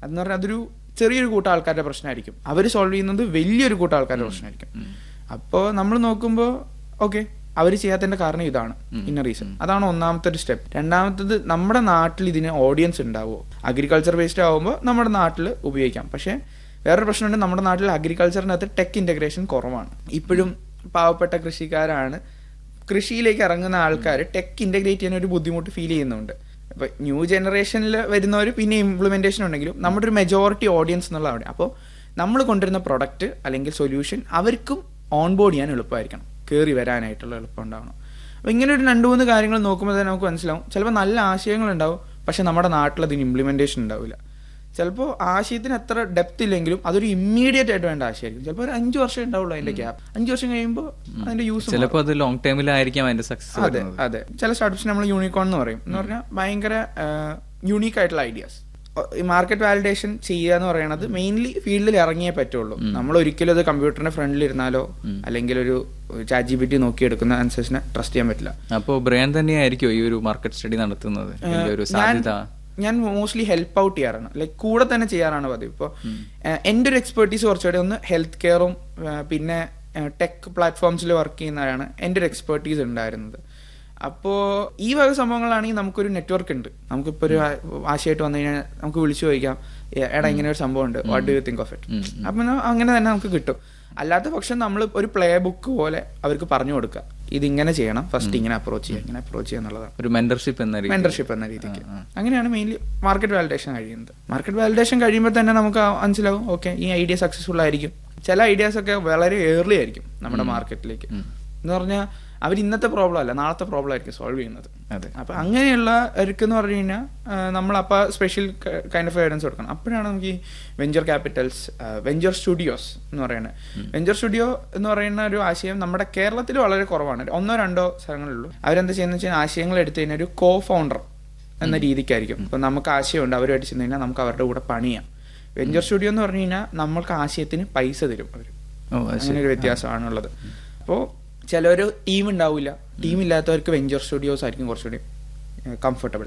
അതെന്ന് പറഞ്ഞാൽ അതൊരു ചെറിയൊരു കൂട്ടം ആൾക്കാരുടെ പ്രശ്നമായിരിക്കും അവർ സോൾവ് ചെയ്യുന്നത് വലിയൊരു കൂട്ടം ആൾക്കാരുടെ പ്രശ്നമായിരിക്കും അപ്പോൾ നമ്മൾ നോക്കുമ്പോൾ ഓക്കെ അവർ ചെയ്യാത്തതിന്റെ കാരണം ഇതാണ് ഇന്ന റീസൺ അതാണ് ഒന്നാമത്തെ ഒരു സ്റ്റെപ്പ് രണ്ടാമത്തത് നമ്മുടെ നാട്ടിൽ ഇതിന് ഓഡിയൻസ് ഉണ്ടാവുമോ അഗ്രികൾച്ചർ ബേസ്ഡ് ആവുമ്പോൾ നമ്മുടെ നാട്ടിൽ ഉപയോഗിക്കാം പക്ഷേ വേറൊരു പ്രശ്നമുണ്ട് നമ്മുടെ നാട്ടിൽ അഗ്രികൾച്ചറിനകത്ത് ടെക് ഇന്റഗ്രേഷൻ കുറവാണ് ഇപ്പോഴും പാവപ്പെട്ട കൃഷിക്കാരാണ് കൃഷിയിലേക്ക് ഇറങ്ങുന്ന ആൾക്കാർ ടെക് ഇന്റഗ്രേറ്റ് ചെയ്യാൻ ഒരു ബുദ്ധിമുട്ട് ഫീൽ ചെയ്യുന്നുണ്ട് ഇപ്പൊ ന്യൂ ജനറേഷനിൽ വരുന്നവർ പിന്നെ ഇംപ്ലിമെന്റേഷൻ ഉണ്ടെങ്കിലും നമ്മുടെ ഒരു മെജോറിറ്റി ഓഡിയൻസ് എന്നുള്ള അവിടെ അപ്പോൾ നമ്മൾ കൊണ്ടുവരുന്ന പ്രൊഡക്റ്റ് അല്ലെങ്കിൽ സൊല്യൂഷൻ അവർക്കും ഓൺ ബോർഡ് ചെയ്യാൻ എളുപ്പമായിരിക്കണം കയറി വരാനായിട്ടുള്ള എളുപ്പം ഉണ്ടാവണം അപ്പോൾ ഇങ്ങനെ ഒരു രണ്ട് മൂന്ന് കാര്യങ്ങൾ നോക്കുമ്പോൾ തന്നെ നമുക്ക് മനസ്സിലാവും ചിലപ്പോൾ നല്ല ആശയങ്ങൾ ഉണ്ടാവും പക്ഷെ നമ്മുടെ നാട്ടിൽ അതിന് ഇംപ്ലിമെന്റേഷൻ ഉണ്ടാവില്ല ചിലപ്പോൾ ആശയത്തിന് അത്ര ഡെപ്ത് ഇല്ലെങ്കിലും അതൊരു ഇമ്മീഡിയറ്റ് ആയിട്ട് വേണ്ട ആശയമായിരിക്കും ചിലപ്പോൾ ഒരു അഞ്ച് വർഷം ഉണ്ടാവുള്ളൂ അതിന്റെ ഗ്യാപ്പ് അഞ്ച് വർഷം കഴിയുമ്പോൾ അതിന്റെ യൂസ് ചിലപ്പോൾ അത് ലോങ് ടൈമിലായിരിക്കാം അതിന്റെ സക്സസ് അതെ അതെ ചില സ്റ്റാർട്ടപ്സ് നമ്മൾ യൂണിക്കോൺ എന്ന് പറയും എന്ന് പറഞ്ഞാൽ ഭയങ്കര യൂണീക്ക് ആയിട്ടുള്ള ഐഡിയാസ് ഈ മാർക്കറ്റ് വാലിഡേഷൻ ചെയ്യുക എന്ന് പറയുന്നത് മെയിൻലി ഫീൽഡിൽ ഇറങ്ങിയേ പറ്റുള്ളൂ നമ്മൾ ഒരിക്കലും അത് കമ്പ്യൂട്ടറിന്റെ ഫ്രണ്ടിൽ ഇരുന്നാലോ അല്ലെങ്കിൽ ഒരു ചാറ്റ് ജി ബി ടി നോക്കിയെടുക്കുന്ന ആൻസേഴ്സിനെ ട്രസ്റ്റ് ചെയ്യാൻ പറ്റില്ല അപ്പോൾ ബ്രാൻ തന്നെയായിരിക്കും ഈ ഒരു മാർക്കറ്റ് സ്റ്റഡി നടത്തുന്നത് ഇതിന്റെ ഒരു സാധ്യത ഞാൻ മോസ്റ്റ്ലി ഹെൽപ്പ് ഔട്ട് ചെയ്യാറാണ് ലൈക്ക് കൂടെ തന്നെ ചെയ്യാറാണ് പതിവ് ഇപ്പോൾ എൻ്റെ ഒരു എക്സ്പെർട്ടീസ് കുറച്ചുകൂടി ഒന്ന് ഹെൽത്ത് കെയറും പിന്നെ ടെക് പ്ലാറ്റ്ഫോംസിൽ വർക്ക് ചെയ്യുന്നതാണ് എൻ്റെ ഒരു എക്സ്പെർട്ടീസ് ഉണ്ടായിരുന്നത് അപ്പോൾ ഈ വക സംഭവങ്ങളാണെങ്കിൽ നമുക്കൊരു നെറ്റ്വർക്ക് ഉണ്ട് നമുക്കിപ്പോൾ ഒരു ആ- ആശയമായിട്ട് വന്നു കഴിഞ്ഞാൽ നമുക്ക് വിളിച്ചു ചോദിക്കാം "ഏ, എടാ ഇങ്ങനെ ഒരു സംഭവം ഉണ്ട് what do you think of it അപ്പം അങ്ങനെ തന്നെ നമുക്ക് കിട്ടും അല്ലാത്ത പക്ഷം നമ്മൾ ഒരു പ്ലേ ബുക്ക് പോലെ അവർക്ക് പറഞ്ഞു കൊടുക്കുക ഇതിങ്ങനെ ചെയ്യണം ഫസ്റ്റ് ഇങ്ങനെ അപ്രോച്ച് ചെയ്യുക ഇങ്ങനെ അപ്രോച്ച് ചെയ്യുക എന്നുള്ളതാണ് ഒരു മെന്റർഷിപ്പ് എന്ന രീതി മെന്റർഷിപ്പ് എന്ന രീതിക്ക് അങ്ങനെയാണ് മെയിൻലി മാർക്കറ്റ് വാലിഡേഷൻ കഴിയുന്നത് മാർക്കറ്റ് വാലിഡേഷൻ കഴിയുമ്പോൾ തന്നെ നമുക്ക് ആ- മനസ്സിലാവും ഓക്കെ ഈ ഐഡിയ സക്സസ്ഫുൾ ആയിരിക്കും ചില ഐഡിയാസ് ഒക്കെ വളരെ ഏർലി ആയിരിക്കും നമ്മുടെ മാർക്കറ്റിലേക്ക് എന്ന് പറഞ്ഞാൽ അവർ ഇന്നത്തെ പ്രോബ്ലം അല്ല നാളത്തെ പ്രോബ്ലം ആയിരിക്കും സോൾവ് ചെയ്യുന്നത് അതെ അപ്പൊ അങ്ങനെയുള്ള എന്ന് പറഞ്ഞു കഴിഞ്ഞാൽ നമ്മൾ അപ്പൊ സ്പെഷ്യൽ കൈൻഡ് ഓഫ് ഗൈഡൻസ് കൊടുക്കണം അപ്പോഴാണ് നമുക്ക് ഈ വെഞ്ചർ ക്യാപിറ്റൽസ് വെഞ്ചർ സ്റ്റുഡിയോസ് എന്ന് പറയുന്നത് വെഞ്ചർ സ്റ്റുഡിയോ എന്ന് പറയുന്ന ഒരു ആശയം നമ്മുടെ കേരളത്തിൽ വളരെ കുറവാണ് ഒന്നോ രണ്ടോ സ്ഥലങ്ങളുള്ളൂ അവരെന്താ ചെയ്യുന്നത് വെച്ചാൽ ആശയങ്ങൾ എടുത്തു കഴിഞ്ഞാൽ ഒരു കോ ഫൗണ്ടർ എന്ന രീതിക്കായിരിക്കും ഇപ്പൊ നമുക്ക് ആശയമുണ്ട് അവരുമായിട്ട് ചെന്ന് കഴിഞ്ഞാൽ നമുക്ക് അവരുടെ കൂടെ പണിയാം വെഞ്ചർ സ്റ്റുഡിയോ എന്ന് പറഞ്ഞു കഴിഞ്ഞാൽ നമ്മൾക്ക് ആശയത്തിന് പൈസ തരും അവർ ഓ അത് അങ്ങനെ ഒരു വ്യത്യാസമാണുള്ളത് അപ്പോൾ ചിലൊരു ടീം ഉണ്ടാവില്ല ടീം ഇല്ലാത്തവർക്ക് വെഞ്ചർ സ്റ്റുഡിയോസ് ആയിരിക്കും കുറച്ചുകൂടി കംഫർട്ടബിൾ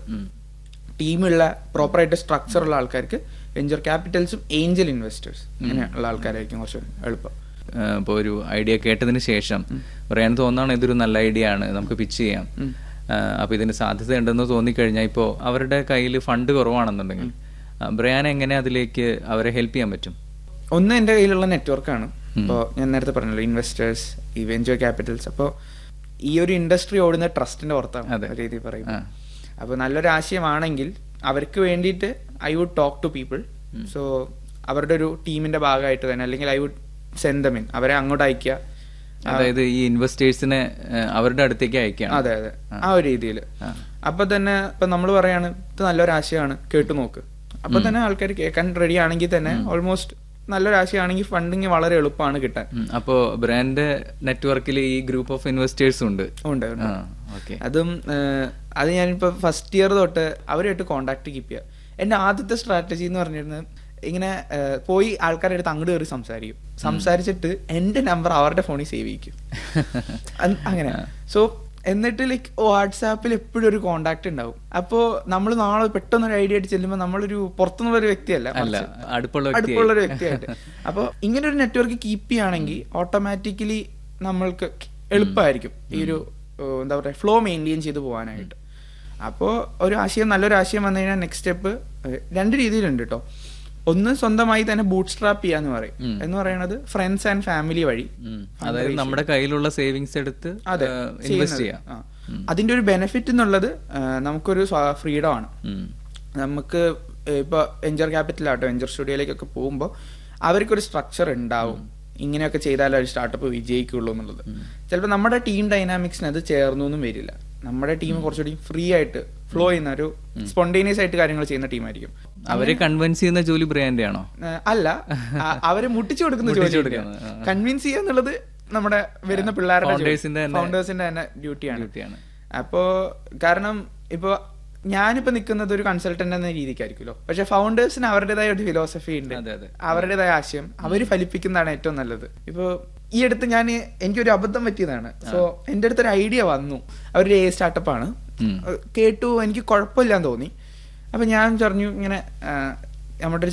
ടീമുള്ള പ്രോപ്പറായിട്ട് സ്ട്രക്ചർ ഉള്ള ആൾക്കാർക്ക് വെഞ്ചർ ക്യാപിറ്റൽസും ഏഞ്ചൽ ഇൻവെസ്റ്റേഴ്സ് അങ്ങനെയുള്ള ആൾക്കാരായിരിക്കും കുറച്ചുകൂടി എളുപ്പം ഇപ്പോൾ ഒരു ഐഡിയ കേട്ടതിന് ശേഷം പറയാൻ തോന്നാണ് ഇതൊരു നല്ല ഐഡിയ ആണ് നമുക്ക് പിച്ച് ചെയ്യാം അപ്പൊ ഇതിന് സാധ്യത ഉണ്ടെന്ന് തോന്നിക്കഴിഞ്ഞാൽ ഇപ്പോൾ അവരുടെ കയ്യിൽ ഫണ്ട് കുറവാണെന്നുണ്ടെങ്കിൽ ആ, ബ്രയാൻ എങ്ങനെ അതിലേക്ക് അവരെ ഹെൽപ്പ് ചെയ്യാൻ പറ്റും ഒന്ന് എൻ്റെ കയ്യിലുള്ള നെറ്റ്വർക്കാണ് ഇപ്പോൾ ഞാൻ നേരത്തെ പറഞ്ഞല്ലോ ഇൻവെസ്റ്റേഴ്സ് ഈ വെഞ്ചർ ക്യാപിറ്റൽസ് അപ്പോൾ ഈ ഒരു ഇൻഡസ്ട്രി ഓടുന്ന ട്രസ്റ്റിന്റെ പുറത്താണ് അതെ. ഒരു രീതി പറയും ആ. അപ്പോൾ നല്ലൊരു ആശയമാണെങ്കിൽ അവർക്ക് വേണ്ടിയിട്ട് I would talk to people so അവരുടെ ഒരു ടീമിന്റെ ഭാഗമായിട്ട് തന്നെ അല്ലെങ്കിൽ I would send them in അവരെ അങ്ങോട്ട് അയക്കുക അതായത് ഈ ഇൻവെസ്റ്റേഴ്സിനെ അവരുടെ അടുത്തേക്ക് അയക്കാം അതെ അതെ ആ ഒരു രീതിയിൽ അപ്പൊ തന്നെ ഇപ്പൊ നമ്മൾ പറയാണ് ഇത് നല്ലൊരു ആശയമാണ് കേട്ടു നോക്ക് അപ്പൊ തന്നെ ആൾക്കാർ കേൾക്കാൻ റെഡി ആണെങ്കിൽ തന്നെ ഓൾമോസ്റ്റ് നല്ലൊരു ആശയമാണെങ്കിൽ ഫണ്ടിങ് വളരെ എളുപ്പമാണ് കിട്ടാൻ അപ്പോ ബ്രാൻഡ് നെറ്റ്വർക്കിൽ ഈ ഗ്രൂപ്പ് ഓഫ് ഇൻവെസ്റ്റേഴ്സും ഉണ്ട് ഉണ്ട് ഉണ്ട്. ആ ഓക്കെ അതും ഏഹ്, അത് ഞാനിപ്പോ ഫസ്റ്റ് ഇയർ തൊട്ട് അവരുമായിട്ട് കോണ്ടാക്ട് കീപ്പ് ചെയ്യുക എന്റെ ആദ്യത്തെ സ്ട്രാറ്റജി എന്ന് പറഞ്ഞിരുന്നത് ഇങ്ങനെ ഏഹ്, പോയി ആൾക്കാരുടെ അടുത്ത് അങ്ങോട്ട് കയറി സംസാരിക്കും സംസാരിച്ചിട്ട് എന്റെ നമ്പർ അവരുടെ ഫോണിൽ സേവ് ചെയ്യിക്കും അ- അങ്ങനെ സോ എന്നിട്ട് ലൈക്ക് വാട്സാപ്പിൽ എപ്പോഴും ഒരു കോണ്ടാക്ട് ഉണ്ടാവും അപ്പോ നമ്മൾ നാളെ പെട്ടെന്ന് ഒരു ഐഡിയ ആയിട്ട് ചെല്ലുമ്പോൾ നമ്മളൊരു പുറത്തുനിന്നുള്ള ഒരു വ്യക്തിയല്ല അല്ല, മറിച്ച് അടുപ്പുള്ള വ്യക്തിയായി. അടുപ്പുള്ള ഒരു വ്യക്തിയായിട്ട് അപ്പോൾ ഇങ്ങനെ ഒരു നെറ്റ്വർക്ക് കീപ്പ് ചെയ്യുകയാണെങ്കിൽ ഓട്ടോമാറ്റിക്കലി നമ്മൾക്ക് എളുപ്പമായിരിക്കും ഈ ഒരു ഏഹ്, എന്താ പറയുക ഫ്ലോ മെയിൻറ്റെയിൻ ചെയ്ത് പോകാനായിട്ട് അപ്പോൾ ഒരു ആശയം നല്ലൊരു ആശയം വന്നു കഴിഞ്ഞാൽ നെക്സ്റ്റ് സ്റ്റെപ്പ് രണ്ട് രീതിയിലുണ്ട് കേട്ടോ ഒന്ന് സ്വന്തമായി തന്നെ ബൂട്ട് സ്ട്രാപ്പ് ചെയ്യാന്ന് പറയും എന്ന് പറയുന്നത് ഫ്രണ്ട്സ് ആൻഡ് ഫാമിലി വഴി ഉം. അതായത് നമ്മുടെ കയ്യിലുള്ള സേവിങ്സ് എടുത്ത് അതെ ഇൻവെസ്റ്റ് ചെയ്യുന്നത്. ചെയ്യാം ആ. അതിന്റെ ഒരു ബെനിഫിറ്റ് എന്നുള്ളത് ആ, നമുക്കൊരു ഫ്രീഡം ആണ് ഉം. നമുക്ക് ഇപ്പൊ വെഞ്ചർ ക്യാപിറ്റൽ ആട്ടോ വെഞ്ചർ സ്റ്റുഡിയോയിലേക്കൊക്കെ പോകുമ്പോൾ അവർക്കൊരു സ്ട്രക്ചർ ഉണ്ടാവും ഇങ്ങനെയൊക്കെ ചെയ്താലേ ഒരു സ്റ്റാർട്ടപ്പ് വിജയിക്കുള്ളൂ എന്നുള്ളത് ചിലപ്പോൾ നമ്മുടെ ടീം ഡൈനാമിക്സിന് അത് ചേർന്നു എന്നും വരില്ല നമ്മുടെ ടീം കുറച്ചുകൂടി ഫ്രീ ആയിട്ട് ഫ്ലോ ചെയ്യുന്ന ഒരു സ്പോണ്ടേനിയസ് ആയിട്ട് കാര്യങ്ങൾ ചെയ്യുന്ന ടീമായിരിക്കും അവരെ കൺവിൻസ് ചെയ്യുന്ന ജോലി ബ്രാൻഡ് ആണോ ഏഹ് അല്ല ആ- അവരെ മുട്ടിച്ചു കൊടുക്കുന്ന മുട്ടിച്ചു ജോലി കൊടുക്കുന്നത്, ആ. കൺവിൻസ് ചെയ്യുക എന്നുള്ളത് നമ്മുടെ വരുന്ന പിള്ളേരുടെ Foundersന്റെ തന്നെ- ഫൗണ്ടേഴ്സിന്റെ തന്നെ ഡ്യൂട്ടിയാണ് ഡ്യൂട്ടിയാണ് അപ്പോ കാരണം ഇപ്പോ ഞാനിപ്പോ നിൽക്കുന്നത് ഒരു കൺസൾട്ടന്റ് എന്ന രീതിക്കായിരിക്കുമല്ലോ പക്ഷെ ഫൗണ്ടേഴ്സിന് അവരുടേതായ ഒരു ഫിലോസഫി ഉണ്ട് അതെ, അതെ. അവരുടേതായ ആശയം അവര് ഫലിപ്പിക്കുന്നതാണ് ഏറ്റവും നല്ലത് ഇപ്പോ ഈ അടുത്ത് ഞാൻ എനിക്കൊരു അബദ്ധം പറ്റിയതാണ് സോ എന്റെ അടുത്തൊരു ഐഡിയ വന്നു അവരുടെ എ സ്റ്റാർട്ടപ്പ് ആണ് ഉം. കേട്ടു എനിക്ക് കുഴപ്പമില്ലാന്ന് തോന്നി അപ്പൊ ഞാൻ പറഞ്ഞു ഇങ്ങനെ ആ, നമ്മുടെ ഒരു